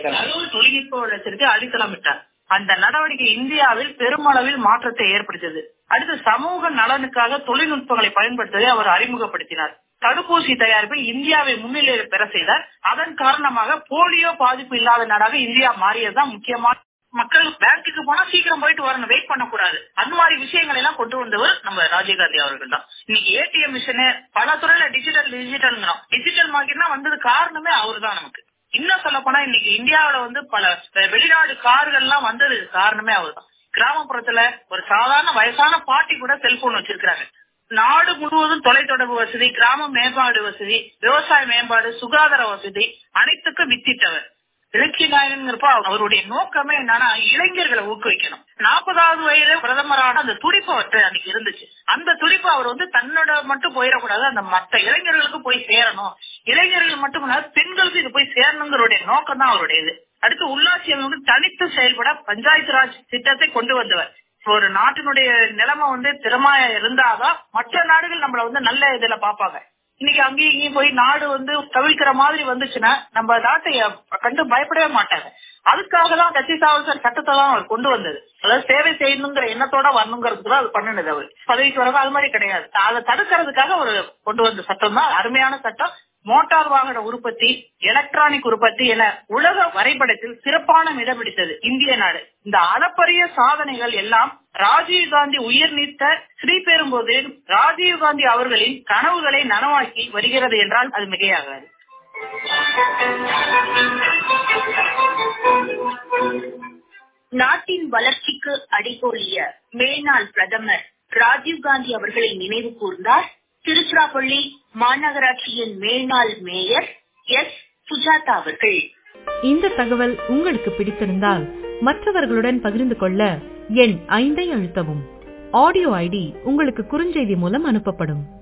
தகவல் தொழில்நுட்ப வளர்ச்சிக்கு அடித்தளமிட்டார் அந்த நடவடிக்கை இந்தியாவில் பெருமளவில் மாற்றத்தை ஏற்படுத்தியது அடுத்து சமூக நலனுக்காக தொழில்நுட்பங்களை பயன்படுத்துவதை அவர் அறிமுகப்படுத்தினார் தடுப்பூசி தயாரிப்பில் இந்தியாவை முன்னிலையில் பெற செய்தார் அதன் காரணமாக போலியோ பாதிப்பு இல்லாத நாடாக இந்தியா மாறியதுதான் முக்கியமான மக்கள் பேங்க்குக்கு போனா சீக்கிரம் போயிட்டு வரணும் வெயிட் பண்ணக்கூடாது அந்த மாதிரி விஷயங்களை எல்லாம் கொண்டு வந்தவர் நம்ம ராஜீவ்காந்தி அவர்கள் தான் இன்னைக்கு ஏடிஎம் மிஷின் பல துறையில டிஜிட்டல் டிஜிட்டல் டிஜிட்டல் மார்க்கெட்னா வந்தது காரணமே அவர் தான் நமக்கு இன்னும் சொல்ல போனா இன்னைக்கு இந்தியாவில வந்து பல வெளிநாடு கார்கள் எல்லாம் வந்தது காரணமே அவர் தான் கிராமப்புறத்துல ஒரு சாதாரண வயசான பாட்டி கூட செல்போன் வச்சிருக்காங்க நாடு முழுவதும் தொலைத்தொடர்பு வசதி கிராம மேம்பாடு வசதி விவசாய மேம்பாடு சுகாதார வசதி அனைத்துக்கும் வித்திட்டவர் எழுச்சி நாயகங்கிறப்ப அவருடைய நோக்கமே என்னன்னா இளைஞர்களை ஊக்குவிக்கணும் நாற்பதாவது வயது பிரதமரான அந்த துடிப்பு அவர்கிட்ட அன்னைக்கு இருந்துச்சு அந்த துடிப்பு அவர் வந்து தன்னோட மட்டும் போயிடக்கூடாது அந்த மற்ற இளைஞர்களுக்கு போய் சேரணும் இளைஞர்கள் மட்டும் பெண்களுக்கு இது போய் சேரணுங்கிறோடைய நோக்கம் தான் அவருடையது அடுத்து உள்ளாட்சி அமைப்பு தனித்து செயல்பட பஞ்சாயத்து ராஜ் திட்டத்தை கொண்டு வந்தவர் ஒரு நாட்டினுடைய நிலைமை வந்து திறமையா இருந்தாதான் மற்ற நாடுகள் நம்மள வந்து நல்ல இதுல பாப்பாங்க இன்னைக்கு அங்கேயும் இங்கேயும் போய் நாடு வந்து தவிர்க்கிற மாதிரி வந்துச்சுன்னா நம்ம நாட்டை கண்டு பயப்படவே மாட்டாங்க அதுக்காக தான் கட்சி சாவசர் சட்டத்தை தான் அவர் கொண்டு வந்தது அதாவது சேவை செய்யணுங்கிற எண்ணத்தோட வரணுங்கிறதுக்கு தான் அது பண்ணினது அவர் பதவிக்கு வரது அது மாதிரி கிடையாது அதை தடுக்கிறதுக்காக அவர் கொண்டு வந்த சட்டம் தான் அருமையான சட்டம் மோட்டார் வாகன உற்பத்தி எலக்ட்ரானிக் உற்பத்தி என உலக வரைபடத்தில் சிறப்பான இடம் பிடித்தது இந்திய நாடு இந்த அளப்பரிய சாதனைகள் எல்லாம் ராஜீவ்காந்தி உயிர் நீத்த ஸ்ரீபெரும்போதில் ராஜீவ்காந்தி அவர்களின் கனவுகளை நனவாக்கி வருகிறது என்றால் அது மிகையாகாது நாட்டின் வளர்ச்சிக்கு அடிகோலிய மேல்நாள் பிரதமர் ராஜீவ்காந்தி அவர்களை நினைவு கூர்ந்தார் திருச்சிராப்பள்ளி மாநகராட்சியின் மேல்நாள் மேயர் எஸ் சுஜாதா அவர்கள் இந்த தகவல் உங்களுக்கு பிடித்திருந்தால் மற்றவர்களுடன் பகிர்ந்து கொள்ள எண் ஐந்தை அழுத்தவும் ஆடியோ ஐடி உங்களுக்கு குறுஞ்செய்தி மூலம் அனுப்பப்படும்